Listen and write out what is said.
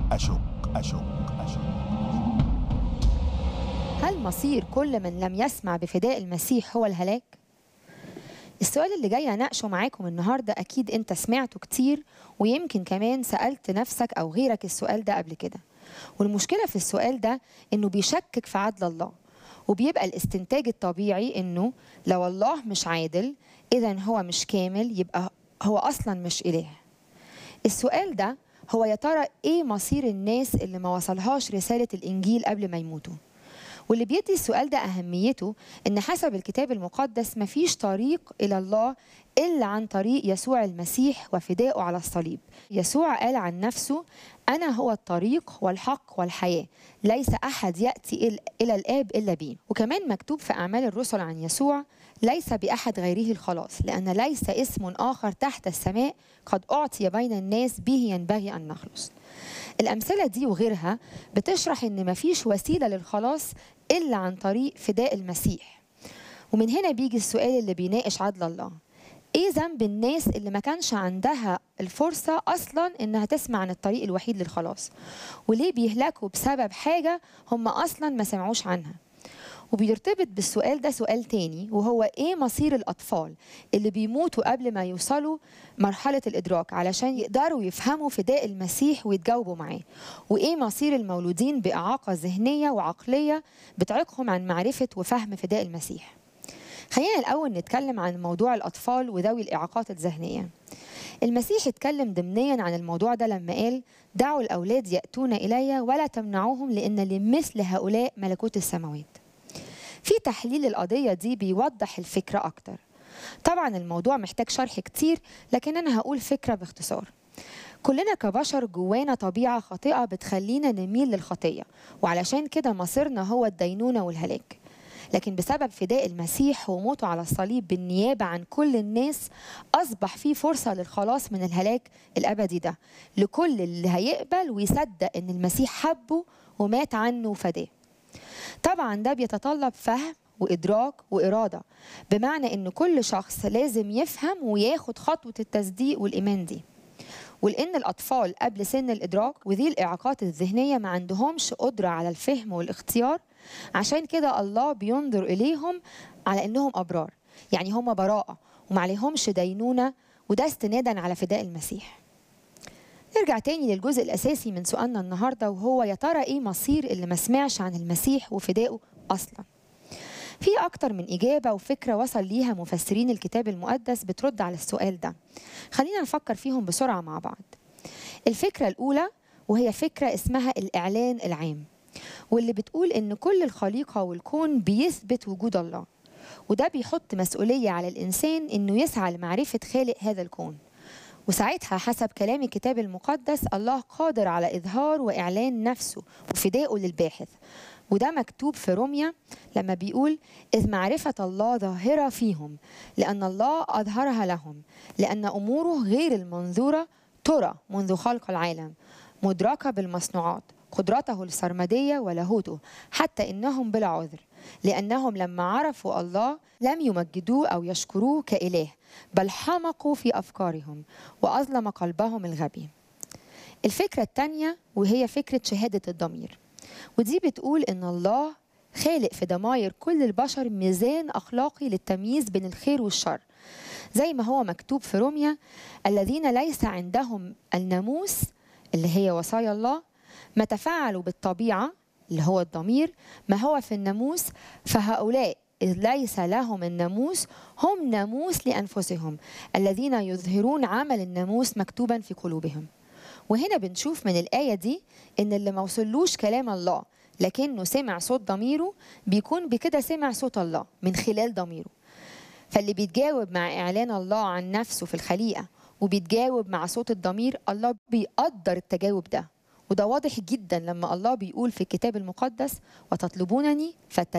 أشك أشك أشك هل مصير كل من لم يسمع بفداء المسيح هو الهلاك؟ السؤال اللي جاي اناقشه معاكم النهارده اكيد انت سمعته كتير ويمكن كمان سالت نفسك او غيرك السؤال ده قبل كده. والمشكله في السؤال ده انه بيشكك في عدل الله وبيبقى الاستنتاج الطبيعي انه لو الله مش عادل اذا هو مش كامل يبقى هو اصلا مش اله. السؤال ده هو يا ترى ايه مصير الناس اللي ما وصلهاش رساله الانجيل قبل ما يموتوا؟ واللي بيدي السؤال ده أهميته إن حسب الكتاب المقدس مفيش طريق إلى الله إلا عن طريق يسوع المسيح وفدائه على الصليب يسوع قال عن نفسه أنا هو الطريق والحق والحياة ليس أحد يأتي إلى الآب إلا بي وكمان مكتوب في أعمال الرسل عن يسوع ليس بأحد غيره الخلاص لأن ليس اسم آخر تحت السماء قد أعطي بين الناس به ينبغي أن نخلص الأمثلة دي وغيرها بتشرح إن مفيش وسيلة للخلاص إلا عن طريق فداء المسيح ومن هنا بيجي السؤال اللي بيناقش عدل الله ايه ذنب الناس اللي ما كانش عندها الفرصة أصلا إنها تسمع عن الطريق الوحيد للخلاص وليه بيهلكوا بسبب حاجة هم أصلا ما سمعوش عنها وبيرتبط بالسؤال ده سؤال تاني وهو ايه مصير الاطفال اللي بيموتوا قبل ما يوصلوا مرحله الادراك علشان يقدروا يفهموا فداء المسيح ويتجاوبوا معاه وايه مصير المولودين باعاقه ذهنيه وعقليه بتعيقهم عن معرفه وفهم فداء المسيح خلينا الاول نتكلم عن موضوع الاطفال وذوي الاعاقات الذهنيه المسيح اتكلم ضمنيا عن الموضوع ده لما قال دعوا الاولاد ياتون الي ولا تمنعوهم لان لمثل هؤلاء ملكوت السماوات في تحليل القضية دي بيوضح الفكرة أكتر طبعا الموضوع محتاج شرح كتير لكن أنا هقول فكرة باختصار كلنا كبشر جوانا طبيعة خاطئة بتخلينا نميل للخطية وعلشان كده مصيرنا هو الدينونة والهلاك لكن بسبب فداء المسيح وموته على الصليب بالنيابة عن كل الناس أصبح في فرصة للخلاص من الهلاك الأبدي ده لكل اللي هيقبل ويصدق إن المسيح حبه ومات عنه وفداه طبعا ده بيتطلب فهم وإدراك وإرادة بمعنى إن كل شخص لازم يفهم وياخد خطوة التصديق والإيمان دي ولأن الأطفال قبل سن الإدراك وذي الإعاقات الذهنية ما عندهمش قدرة على الفهم والاختيار عشان كده الله بينظر إليهم على إنهم أبرار يعني هم براءة وما عليهمش دينونة وده استنادا على فداء المسيح نرجع تاني للجزء الأساسي من سؤالنا النهاردة وهو يا ترى إيه مصير اللي ما سمعش عن المسيح وفدائه أصلا في أكتر من إجابة وفكرة وصل ليها مفسرين الكتاب المقدس بترد على السؤال ده خلينا نفكر فيهم بسرعة مع بعض الفكرة الأولى وهي فكرة اسمها الإعلان العام واللي بتقول إن كل الخليقة والكون بيثبت وجود الله وده بيحط مسؤولية على الإنسان إنه يسعى لمعرفة خالق هذا الكون وساعتها حسب كلام الكتاب المقدس الله قادر على إظهار وإعلان نفسه وفدائه للباحث وده مكتوب في روميا لما بيقول إذ معرفة الله ظاهرة فيهم لأن الله أظهرها لهم لأن أموره غير المنظورة ترى منذ خلق العالم مدركة بالمصنوعات قدرته السرمدية ولاهوته حتى إنهم بلا عذر لأنهم لما عرفوا الله لم يمجدوه أو يشكروه كإله بل حمقوا في أفكارهم وأظلم قلبهم الغبي الفكرة الثانية وهي فكرة شهادة الضمير ودي بتقول إن الله خالق في ضماير كل البشر ميزان أخلاقي للتمييز بين الخير والشر زي ما هو مكتوب في روميا الذين ليس عندهم الناموس اللي هي وصايا الله ما تفاعلوا بالطبيعة اللي هو الضمير ما هو في الناموس فهؤلاء إذ ليس لهم الناموس هم ناموس لأنفسهم الذين يظهرون عمل الناموس مكتوبا في قلوبهم وهنا بنشوف من الآية دي إن اللي ما وصلوش كلام الله لكنه سمع صوت ضميره بيكون بكده سمع صوت الله من خلال ضميره فاللي بيتجاوب مع إعلان الله عن نفسه في الخليقة وبيتجاوب مع صوت الضمير الله بيقدر التجاوب ده وده واضح جدا لما الله بيقول في الكتاب المقدس وتطلبونني فاتجاوب